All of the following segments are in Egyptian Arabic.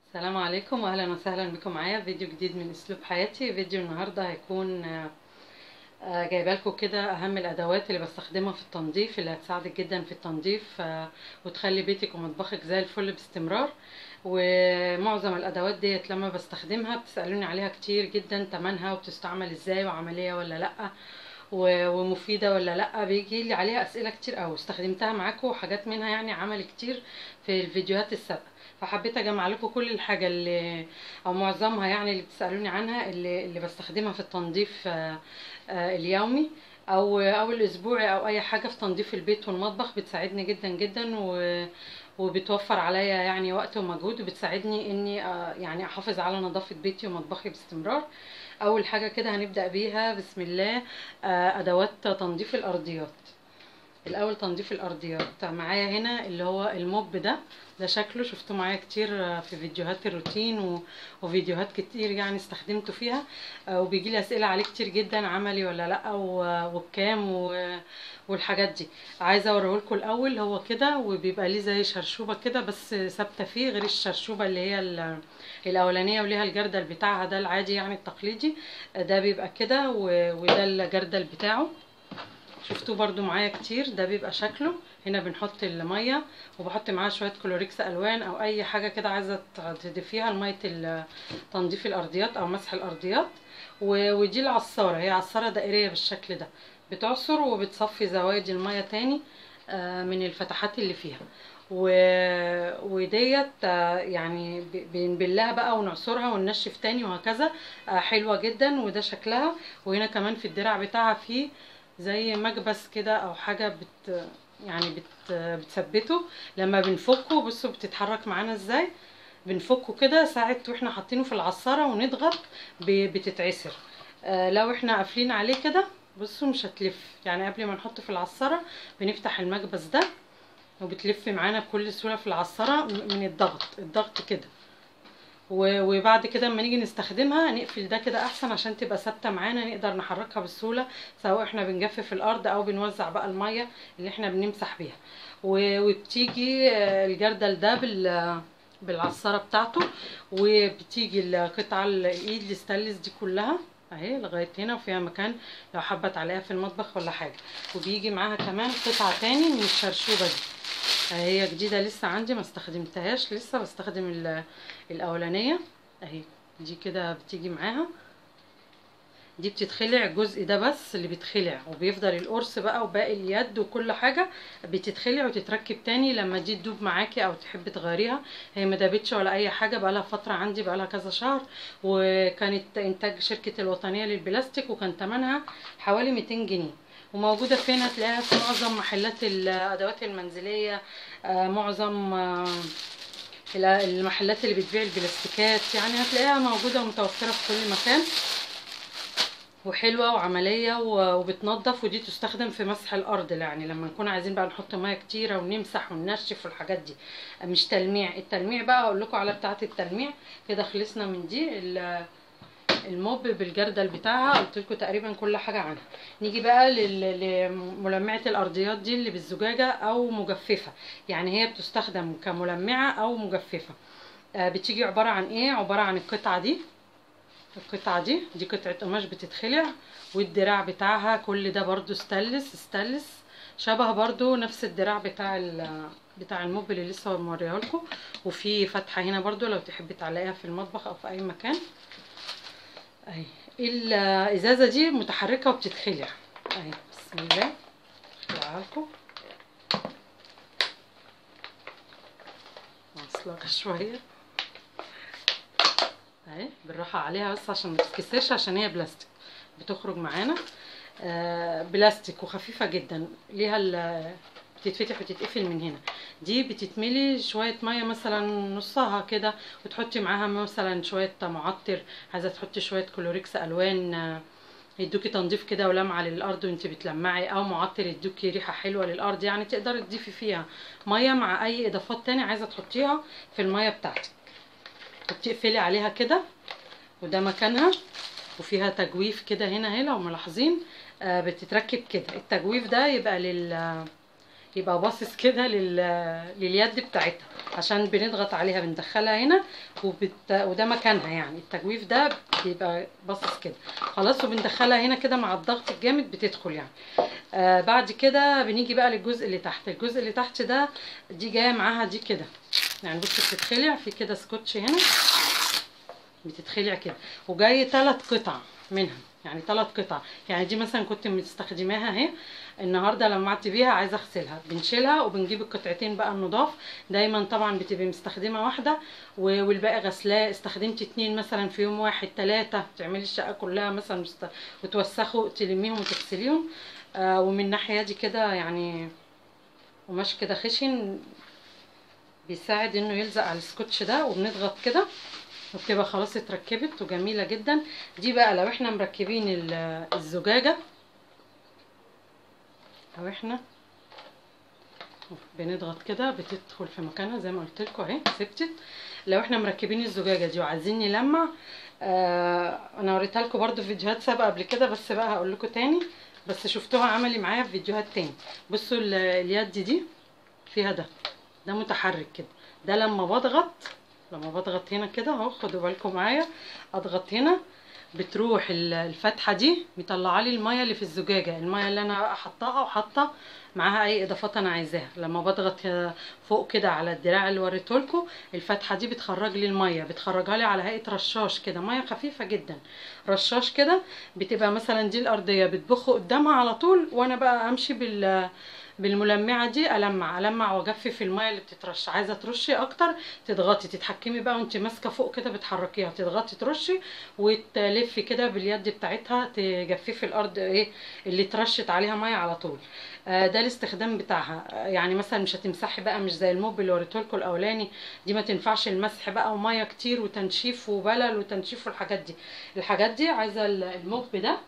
السلام عليكم واهلا وسهلا بكم معايا في فيديو جديد من اسلوب حياتي فيديو النهارده هيكون آه، آه، جايبه لكم كده اهم الادوات اللي بستخدمها في التنظيف اللي هتساعدك جدا في التنظيف آه، وتخلي بيتك ومطبخك زي الفل باستمرار ومعظم الادوات ديت لما بستخدمها بتسالوني عليها كتير جدا تمنها وبتستعمل ازاي وعمليه ولا لا و- ومفيده ولا لا بيجي لي عليها اسئله كتير قوي استخدمتها معاكم وحاجات منها يعني عمل كتير في الفيديوهات السابقه فحبيت اجمع لكم كل الحاجه اللي او معظمها يعني اللي بتسالوني عنها اللي اللي بستخدمها في التنظيف آه، آه، اليومي او او الاسبوعي او اي حاجه في تنظيف البيت والمطبخ بتساعدني جدا جدا و وبتوفر عليا يعني وقت ومجهود وبتساعدني اني آه، يعني احافظ على نظافه بيتي ومطبخي باستمرار اول حاجه كده هنبدا بيها بسم الله آه، ادوات تنظيف الارضيات الاول تنظيف الارضيات معايا هنا اللي هو الموب ده ده شكله شفته معايا كتير في فيديوهات الروتين و- وفيديوهات كتير يعني استخدمته فيها آه، وبيجي لي اسئله عليه كتير جدا عملي ولا لا و- وبكام و- والحاجات دي عايزه اوريه لكم الاول هو كده وبيبقى ليه زي شرشوبه كده بس ثابته فيه غير الشرشوبه اللي هي ال- الاولانيه وليها الجردل بتاعها ده العادي يعني التقليدي آه، ده بيبقى كده و- وده الجردل بتاعه شفتوه برضو معايا كتير ده بيبقى شكله هنا بنحط الميه وبحط معاها شويه كلوريكس الوان او اي حاجه كده عايزه تضيفيها لميه ال- تنظيف الارضيات او مسح الارضيات و- ودي العصاره هي عصاره دائريه بالشكل ده بتعصر وبتصفي زوايد الميه تاني آه، من الفتحات اللي فيها و... وديت آه، يعني ب- بنبلها بقى ونعصرها وننشف تاني وهكذا آه، حلوه جدا وده شكلها وهنا كمان في الدراع بتاعها فيه زي مكبس كده او حاجه بت يعني بت بتثبته لما بنفكه بصوا بتتحرك معانا ازاي بنفكه كده ساعة واحنا حاطينه في العصارة ونضغط ب- بتتعسر آه لو احنا قافلين عليه كده بصوا مش هتلف يعني قبل ما نحطه في العصارة بنفتح المكبس ده وبتلف معانا بكل سهولة في العصارة م- من الضغط الضغط كده و- وبعد كده اما نيجي نستخدمها نقفل ده كده احسن عشان تبقى ثابته معانا نقدر نحركها بسهوله سواء احنا بنجفف الارض او بنوزع بقى الميه اللي احنا بنمسح بيها و- وبتيجي آه، الجردل ده بال بالعصاره بتاعته وبتيجي القطعه الايد الستانلس دي كلها اهي لغايه هنا وفيها مكان لو حابه تعلقها في المطبخ ولا حاجه وبيجي معاها كمان قطعه تاني من الشرشوبه دي هي جديدة لسه عندي ما استخدمتهاش لسه بستخدم ال- الأولانية اهي دي كده بتيجي معاها دي بتتخلع الجزء ده بس اللي بيتخلع وبيفضل القرص بقى وباقي اليد وكل حاجة بتتخلع وتتركب تاني لما دي تدوب معاكي او تحبي تغيريها هي ما دابتش ولا اي حاجة بقالها فترة عندي بقالها كذا شهر وكانت انتاج شركة الوطنية للبلاستيك وكان تمنها حوالي 200 جنيه وموجودة فين هتلاقيها في معظم محلات الأدوات المنزلية آه، معظم آه، ال- المحلات اللي بتبيع البلاستيكات يعني هتلاقيها موجودة ومتوفرة في كل مكان وحلوة وعملية و- وبتنضف ودي تستخدم في مسح الأرض يعني لما نكون عايزين بقى نحط مية كتيرة ونمسح وننشف والحاجات دي مش تلميع التلميع بقى أقول لكم على بتاعة التلميع كده خلصنا من دي ال- الموب بالجردل بتاعها قلت لكم تقريبا كل حاجه عنها نيجي بقى لل- لملمعه الارضيات دي اللي بالزجاجه او مجففه يعني هي بتستخدم كملمعه او مجففه آه، بتيجي عباره عن ايه عباره عن القطعه دي القطعه دي دي قطعه قماش بتتخلع والدراع بتاعها كل ده برضو ستانلس ستانلس شبه برضو نفس الدراع بتاع ال- بتاع الموب اللي لسه موريها لكم وفي فتحه هنا برضو لو تحبي تعلقيها في المطبخ او في اي مكان اهي الازازه دي متحركه وبتتخلع اهي بسم الله اخلعها لكم واصلها شويه اهي بالراحه عليها بس عشان ما تتكسرش عشان هي بلاستيك بتخرج معانا آه بلاستيك وخفيفه جدا ليها ال- بتتفتح وتتقفل من هنا دي بتتملي شويه ميه مثلا نصها كده وتحطي معاها مثلا شويه معطر عايزه تحطي شويه كلوريكس الوان آه، يدوكي تنظيف كده ولمعه للارض وانت بتلمعي او معطر يدوكي ريحه حلوه للارض يعني تقدري تضيفي فيها ميه مع اي اضافات تانية عايزه تحطيها في الميه بتاعتك وبتقفلي عليها كده وده مكانها وفيها تجويف كده هنا اهي لو ملاحظين آه، بتتركب كده التجويف ده يبقى لل يبقى باصص كده لل... لليد بتاعتها عشان بنضغط عليها بندخلها هنا وبت... وده مكانها يعني التجويف ده بيبقى باصص كده خلاص وبندخلها هنا كده مع الضغط الجامد بتدخل يعني آه بعد كده بنيجي بقى للجزء اللي تحت الجزء اللي تحت ده دي جايه معاها دي كده يعني بصي بتتخلع في كده سكوتش هنا بتتخلع كده وجاي ثلاث قطع منها يعني ثلاث قطع يعني دي مثلا كنت مستخدماها اهي النهارده لمعت بيها عايزه اغسلها بنشيلها وبنجيب القطعتين بقى النضاف دايما طبعا بتبقي مستخدمه واحده و- والباقي غسلاه استخدمتي اتنين مثلا في يوم واحد ثلاثه تعملي الشقه كلها مثلا مست- وتوسخوا تلميهم وتغسليهم آه ومن الناحيه دي كده يعني قماش كده خشن بيساعد انه يلزق على السكوتش ده وبنضغط كده وبتبقى خلاص اتركبت وجميله جدا دي بقى لو احنا مركبين ال- الزجاجه لو احنا بنضغط كده بتدخل في مكانها زي ما قلت لكم اهي ثبتت لو احنا مركبين الزجاجه دي وعايزين نلمع آه انا وريتها لكم برده في فيديوهات سابقه قبل كده بس بقى هقول لكم تاني بس شفتوها عملي معايا في فيديوهات تاني بصوا ال- اليد دي فيها ده ده متحرك كده ده لما بضغط لما بضغط هنا كده اهو خدوا بالكم معايا اضغط هنا بتروح ال- الفتحه دي مطلعه لي الميه اللي في الزجاجه الميه اللي انا بقى حطاها وحاطه معاها اي اضافات انا عايزاها لما بضغط كده فوق كده على الدراع اللي وريته لكم الفتحه دي بتخرج لي الميه بتخرجها لي على هيئه رشاش كده ميه خفيفه جدا رشاش كده بتبقى مثلا دي الارضيه بتبخ قدامها على طول وانا بقى امشي بال بالملمعه دي المع المع واجفف الميه اللي بتترش عايزه ترشي اكتر تضغطي تتحكمي بقى وانت ماسكه فوق كده بتحركيها تضغطي ترشي وتلفي كده باليد بتاعتها تجففي الارض ايه اللي اترشت عليها ميه على طول آه، ده الاستخدام بتاعها آه، يعني مثلا مش هتمسحي بقى مش زي الموب اللي وريته لكم الاولاني دي ما تنفعش المسح بقى وميه كتير وتنشيف وبلل وتنشيف والحاجات دي الحاجات دي عايزه ال- الموب ده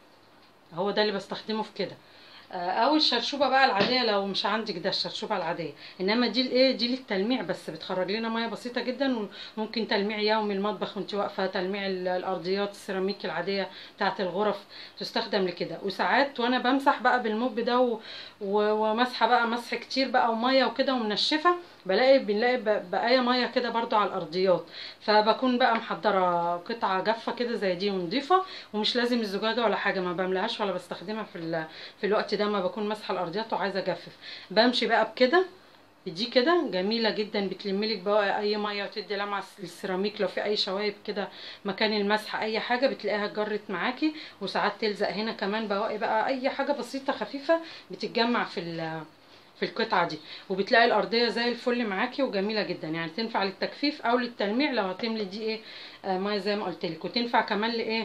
هو ده اللي بستخدمه في كده آه، او الشرشوبه بقى العاديه لو مش عندك ده الشرشوبه العاديه انما دي الايه دي للتلميع بس بتخرج لنا ميه بسيطه جدا وممكن تلميع يومي المطبخ وانت واقفه تلميع ال- الارضيات السيراميك العاديه بتاعه الغرف تستخدم لكده وساعات وانا بمسح بقى بالموب ده و- و- ومسحه بقى مسح كتير بقى وميه وكده ومنشفه بلاقي بنلاقي ب- بقايا ميه كده برضو على الارضيات فبكون بقى محضره قطعه جافه كده زي دي ونضيفه ومش لازم الزجاجه ولا حاجه ما بملاهاش ولا بستخدمها في ال- في الوقت ده ما بكون ماسحه الارضيات وعايزه اجفف بمشي بقى بكده دي كده جميله جدا بتلملك بقى اي ميه وتدي لمعه للسيراميك لو في اي شوايب كده مكان المسح اي حاجه بتلاقيها اتجرت معاكي وساعات تلزق هنا كمان بواقي بقى اي حاجه بسيطه خفيفه بتتجمع في ال- في القطعه دي وبتلاقي الارضيه زي الفل معاكي وجميله جدا يعني تنفع للتجفيف او للتلميع لو هتملي دي ايه آه ميه زي ما قلت لك وتنفع كمان لايه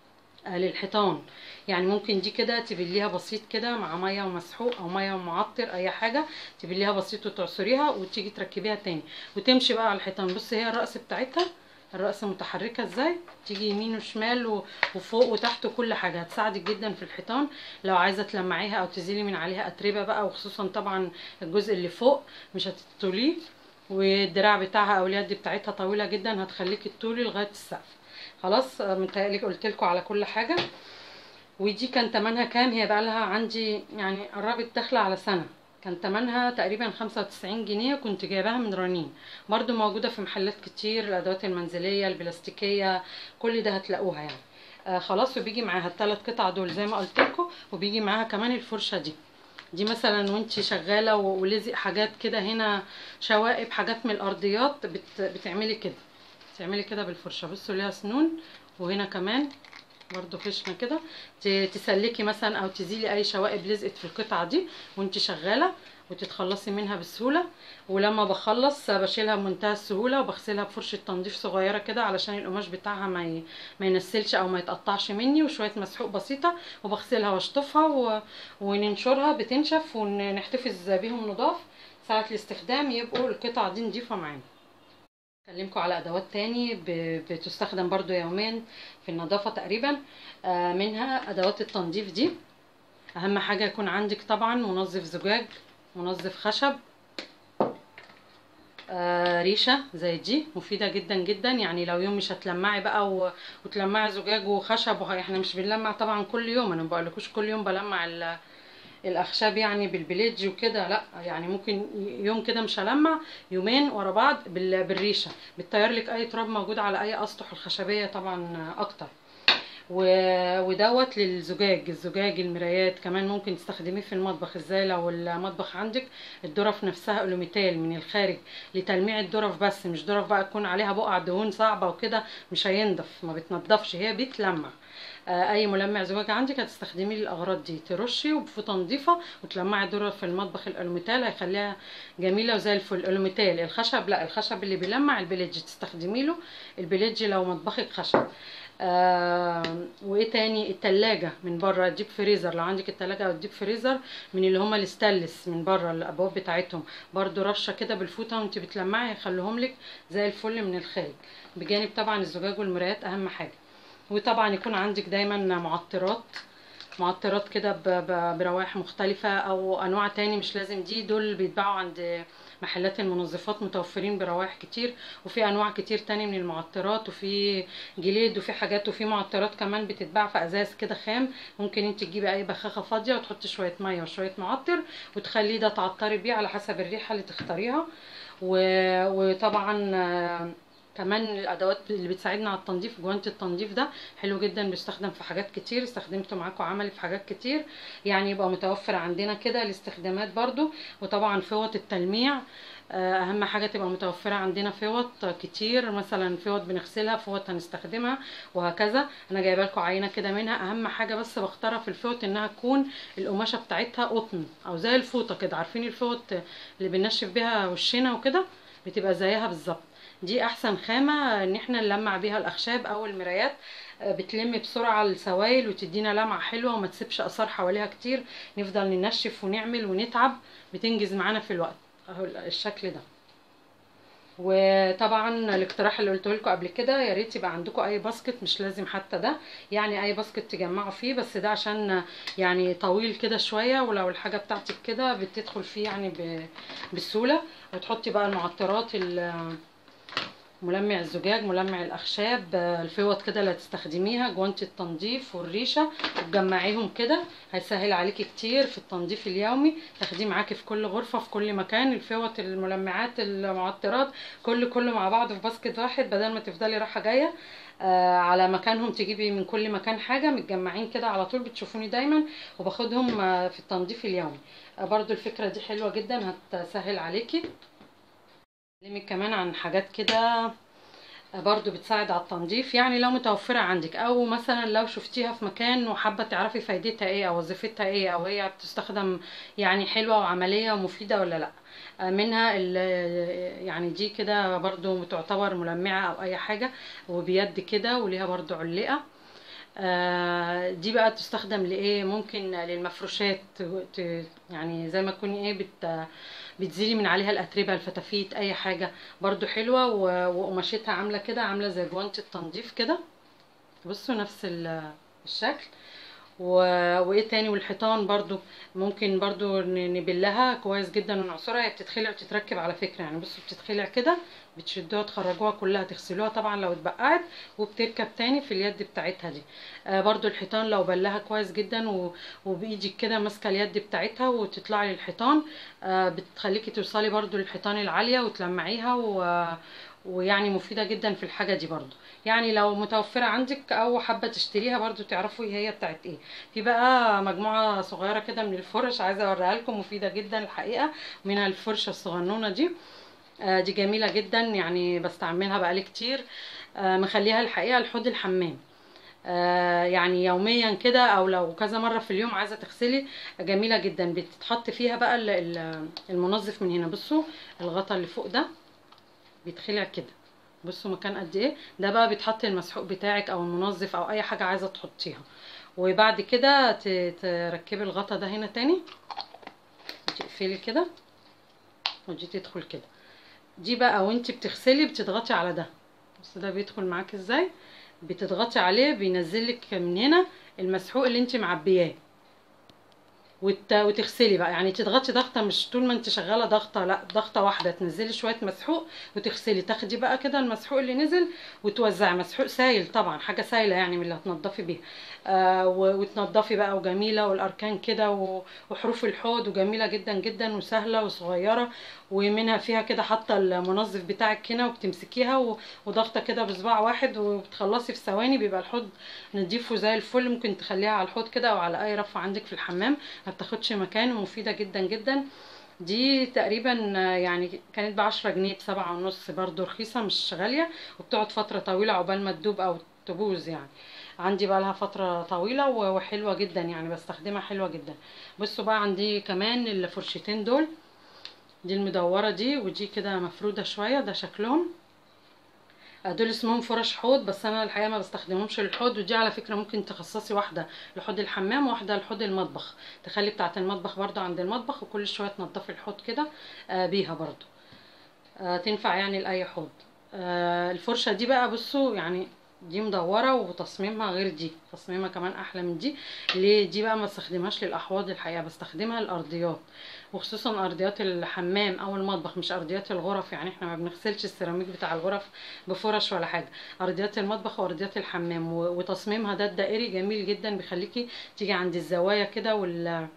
آه للحيطان يعني ممكن دي كده تبليها بسيط كده مع ميه ومسحوق او ميه ومعطر اي حاجه تبليها بسيط وتعصريها وتيجي تركبيها تاني وتمشي بقى على الحيطان بصي هي الرأس بتاعتها الرأس متحركة ازاي تيجي يمين وشمال و- وفوق وتحت وكل حاجة هتساعدك جدا في الحيطان لو عايزة تلمعيها او تزيلي من عليها اتربة بقى وخصوصا طبعا الجزء اللي فوق مش هتطوليه والدراع بتاعها او اليد بتاعتها طويلة جدا هتخليكي تطولي لغاية السقف خلاص آه، متهيألي قلت لكم على كل حاجة ودي كان تمنها كام هي بقى لها عندي يعني قربت داخله على سنه كان تمنها تقريبا 95 جنيه كنت جايباها من رنين برضو موجوده في محلات كتير الادوات المنزليه البلاستيكيه كل ده هتلاقوها يعني آه خلاص وبيجي معاها الثلاث قطع دول زي ما قلت لكم وبيجي معاها كمان الفرشه دي دي مثلا وانتي شغاله و- ولزق حاجات كده هنا شوائب حاجات من الارضيات بت بتعملي كده تعملي كده بالفرشه بصوا ليها سنون وهنا كمان برضو خشنه كده ت- تسلكي مثلا او تزيلي اي شوائب لزقت في القطعه دي وانت شغاله وتتخلصي منها بسهوله ولما بخلص بشيلها بمنتهى السهوله وبغسلها بفرشه تنظيف صغيره كده علشان القماش بتاعها ما ي... ما ينسلش او ما يتقطعش مني وشويه مسحوق بسيطه وبغسلها واشطفها و... وننشرها بتنشف ونحتفظ بيهم نضاف ساعه الاستخدام يبقوا القطع دي نضيفه معانا اكلمكم على ادوات تاني ب- بتستخدم برضو يوميا في النظافة تقريبا آه، منها ادوات التنظيف دي اهم حاجة يكون عندك طبعا منظف زجاج منظف خشب آه، ريشة زي دي مفيدة جدا جدا يعني لو يوم مش هتلمعي بقى و... وتلمعي زجاج وخشب وه... احنا مش بنلمع طبعا كل يوم انا مبقولكوش كل يوم بلمع ال... الاخشاب يعني بالبليدج وكده لا يعني ممكن يوم كده مش هلمع يومين ورا بعض بال- بالريشه بتطير لك اي تراب موجود على اي اسطح الخشبيه طبعا اكتر و- ودوت للزجاج الزجاج المرايات كمان ممكن تستخدميه في المطبخ ازاي لو المطبخ عندك الدرف نفسها الوميتال من الخارج لتلميع الدرف بس مش درف بقى تكون عليها بقع دهون صعبه وكده مش هينضف ما بتنضفش هي بتلمع آه، اي ملمع زجاج عندك هتستخدميه للاغراض دي ترشي وبفوطه نظيفه وتلمعي الدرف في المطبخ الالوميتال هيخليها جميله وزي الفل الالوميتال الخشب لا الخشب اللي بيلمع البليدج تستخدمي له البليدج لو مطبخك خشب آه وايه تاني التلاجة من بره الديب فريزر لو عندك التلاجة او الديب فريزر من اللي هما الستانلس من بره الابواب بتاعتهم برضو رشه كده بالفوطه وانت بتلمعي هيخلوهم لك زي الفل من الخارج بجانب طبعا الزجاج والمرايات اهم حاجه وطبعا يكون عندك دايما معطرات معطرات كده ب- ب- بروائح مختلفة أو أنواع تاني مش لازم دي دول بيتباعوا عند محلات المنظفات متوفرين بروائح كتير وفي أنواع كتير تاني من المعطرات وفي جليد وفي حاجات وفي معطرات كمان بتتباع في أزاز كده خام ممكن انت تجيبي أي بخاخة فاضية وتحطي شوية مية وشوية معطر وتخليه ده تعطري بيه على حسب الريحة اللي تختاريها و- وطبعا آه، كمان الادوات اللي بتساعدنا على التنظيف جوانت التنظيف ده حلو جدا بيستخدم في حاجات كتير استخدمته معاكم عملي في حاجات كتير يعني يبقى متوفر عندنا كده الاستخدامات برضو وطبعا فوط التلميع آه، اهم حاجه تبقى متوفره عندنا فوط كتير مثلا فوط بنغسلها فوط هنستخدمها وهكذا انا جايبه لكم عينه كده منها اهم حاجه بس بختارها في الفوط انها تكون القماشه بتاعتها قطن او زي الفوطه كده عارفين الفوط اللي بننشف بيها وشنا وكده بتبقى زيها بالظبط دي احسن خامه ان احنا نلمع بيها الاخشاب او المرايات آه، بتلم بسرعه السوائل وتدينا لمعه حلوه وما تسيبش اثار حواليها كتير نفضل ننشف ونعمل ونتعب بتنجز معانا في الوقت اهو الشكل ده وطبعا الاقتراح اللي قلته لكم قبل كده يا ريت يبقى عندكم اي باسكت مش لازم حتى ده يعني اي باسكت تجمعوا فيه بس ده عشان يعني طويل كده شويه ولو الحاجه بتاعتك كده بتدخل فيه يعني ب- بسهوله وتحطي بقى المعطرات ال- ملمع الزجاج ملمع الاخشاب آه، الفوط كده اللي هتستخدميها جوانت التنظيف والريشه وتجمعيهم كده هيسهل عليكي كتير في التنظيف اليومي تاخديه معاكي في كل غرفه في كل مكان الفوط الملمعات المعطرات كل كله مع بعض في باسكت واحد بدل ما تفضلي رايحه جايه آه على مكانهم تجيبي من كل مكان حاجه متجمعين كده على طول بتشوفوني دايما وباخدهم آه، في التنظيف اليومي آه برضو الفكره دي حلوه جدا هتسهل عليكي اكلمك كمان عن حاجات كده برضو بتساعد على التنظيف يعني لو متوفرة عندك او مثلا لو شفتيها في مكان وحابة تعرفي فايدتها ايه او وظيفتها ايه او هي بتستخدم يعني حلوة وعملية ومفيدة ولا لا آه، منها ال- يعني دي كده برضو تعتبر ملمعة او اي حاجة وبيد كده وليها برضو علقة آه، دي بقى تستخدم لايه ممكن للمفروشات ت- يعني زي ما تكوني ايه بت بتزيلي من عليها الاتربه الفتافيت اي حاجه برضو حلوه و- وقماشتها عامله كده عامله زي جوانت التنظيف كده بصوا نفس ال- الشكل و... وايه تاني والحيطان برضو ممكن برضو ن- نبلها كويس جدا ونعصرها هي بتتخلع وتتركب على فكره يعني بصوا بتتخلع كده بتشدوها تخرجوها كلها تغسلوها طبعا لو اتبقعت وبتركب تاني في اليد بتاعتها دي آه برضو الحيطان لو بلها كويس جدا و... وبايدك كده ماسكه اليد بتاعتها وتطلعي للحيطان آه بتخليكي توصلي برضو للحيطان العاليه وتلمعيها و... ويعني مفيدة جدا في الحاجة دي برضو يعني لو متوفرة عندك او حابة تشتريها برضو تعرفوا ايه هي بتاعت ايه في بقى مجموعة صغيرة كده من الفرش عايزة اوريها لكم مفيدة جدا الحقيقة منها الفرشة الصغنونة دي آه، دي جميلة جدا يعني بستعملها بقالي كتير آه، مخليها الحقيقة لحوض الحمام آه، يعني يوميا كده او لو كذا مرة في اليوم عايزة تغسلي جميلة جدا بتتحط فيها بقى ال- ال- المنظف من هنا بصوا الغطا اللي فوق ده بيتخلع كده بصوا مكان قد ايه ده بقى بيتحط المسحوق بتاعك او المنظف او اي حاجة عايزة تحطيها وبعد كده ت- تركبي الغطا ده هنا تاني تقفلي كده ودي تدخل كده دي بقى وانت بتغسلي بتضغطي على ده بس ده بيدخل معاك ازاي بتضغطي عليه بينزلك من هنا المسحوق اللي انت معبياه وت... وتغسلي بقى يعني تضغطي ضغطه مش طول ما انت شغاله ضغطه لا ضغطه واحده تنزلي شويه مسحوق وتغسلي تاخدي بقى كده المسحوق اللي نزل وتوزعي مسحوق سايل طبعا حاجه سايله يعني من اللي هتنضفي بيها آه و... وتنضفي بقى وجميله والاركان كده و... وحروف الحوض وجميله جدا جدا وسهله وصغيره ومنها فيها كده حاطه المنظف بتاعك هنا وبتمسكيها و... وضغطه كده بصباع واحد وبتخلصي في ثواني بيبقى الحوض نضيف وزي الفل ممكن تخليها على الحوض كده او على اي رف عندك في الحمام ما بتاخدش مكان ومفيده جدا جدا دي تقريبا يعني كانت بعشرة جنيه بسبعة ونص برضو رخيصة مش غالية وبتقعد فترة طويلة عقبال ما تدوب أو تبوظ يعني عندي بقى لها فترة طويلة وحلوة جدا يعني بستخدمها حلوة جدا بصوا بقى عندي كمان الفرشتين دول دي المدورة دي ودي كده مفرودة شوية ده شكلهم دول اسمهم فرش حوض بس انا الحقيقه ما بستخدمهمش للحوض ودي على فكره ممكن تخصصي واحده لحوض الحمام وواحده لحوض المطبخ تخلي بتاعه المطبخ برضو عند المطبخ وكل شويه تنضفي الحوض كده بيها برضو تنفع يعني لاي حوض الفرشه دي بقى بصوا يعني دي مدوره وتصميمها غير دي تصميمها كمان احلى من دي ليه دي بقى ما استخدمهاش للاحواض الحقيقه بستخدمها للارضيات وخصوصا ارضيات الحمام او المطبخ مش ارضيات الغرف يعني احنا ما بنغسلش السيراميك بتاع الغرف بفرش ولا حاجه ارضيات المطبخ وارضيات الحمام وتصميمها ده الدائري جميل جدا بيخليكي تيجي عند الزوايا كده وال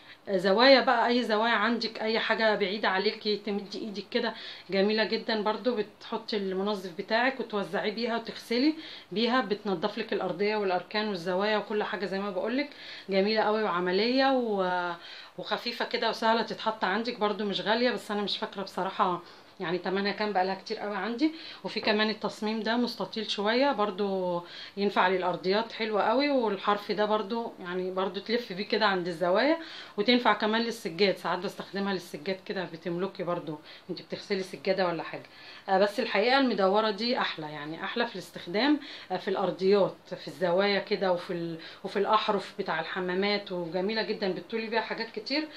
زوايا بقى اي زوايا عندك اي حاجه بعيده عليكي تمدي ايدك كده جميله جدا برضو بتحطي المنظف بتاعك وتوزعيه بيها وتغسلي بيها بتنضف لك الارضيه والاركان والزوايا وكل حاجه زي ما بقولك جميله قوي وعمليه و... وخفيفه كده وسهله تتحط عندك برضو مش غاليه بس انا مش فاكره بصراحه يعني تمنها كان بقالها كتير قوي عندي وفي كمان التصميم ده مستطيل شويه برضو ينفع للارضيات حلوه قوي والحرف ده برضو يعني برضو تلف بيه كده عند الزوايا وتنفع كمان للسجاد ساعات بستخدمها للسجاد كده بتملكي برضو انت بتغسلي سجاده ولا حاجه بس الحقيقه المدوره دي احلى يعني احلى في الاستخدام في الارضيات في الزوايا كده وفي ال... وفي الاحرف بتاع الحمامات وجميله جدا بتطولي بيها حاجات كتير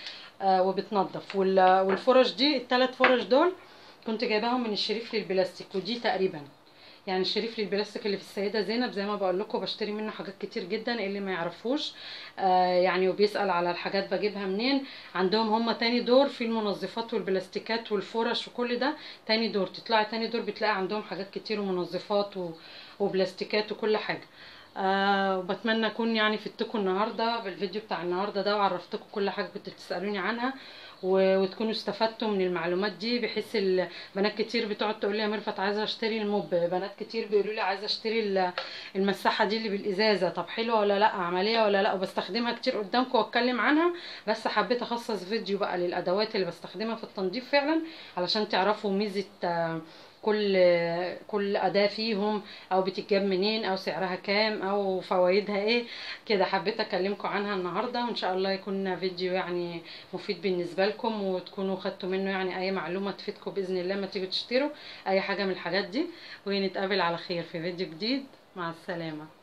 وبتنظف وال... والفرش دي الثلاث فرش دول كنت جايباهم من الشريف للبلاستيك ودي تقريبا يعني الشريف للبلاستيك اللي في السيده زينب زي ما بقول لكم بشتري منه حاجات كتير جدا اللي ما يعرفوش آه يعني وبيسال على الحاجات بجيبها منين عندهم هم تاني دور في المنظفات والبلاستيكات والفرش وكل ده تاني دور تطلعي تاني دور بتلاقي عندهم حاجات كتير ومنظفات وبلاستيكات وكل حاجه آه وبتمنى اكون يعني فدتكم النهارده بالفيديو بتاع النهارده ده وعرفتكم كل حاجه كنتوا بتسالوني عنها وتكونوا استفدتوا من المعلومات دي بحيث البنات كتير بتقعد تقول لي يا مرفت عايزه اشتري الموب بنات كتير بيقولوا لي عايزه اشتري المساحه دي اللي بالازازه طب حلوه ولا لا عمليه ولا لا وبستخدمها كتير قدامكم واتكلم عنها بس حبيت اخصص فيديو بقى للادوات اللي بستخدمها في التنظيف فعلا علشان تعرفوا ميزه كل كل اداه فيهم او بتتجاب منين او سعرها كام او فوائدها ايه كده حبيت اكلمكم عنها النهارده وان شاء الله يكون فيديو يعني مفيد بالنسبه لكم وتكونوا خدتوا منه يعني اي معلومه تفيدكم باذن الله ما تيجوا تشتروا اي حاجه من الحاجات دي ونتقابل على خير في فيديو جديد مع السلامه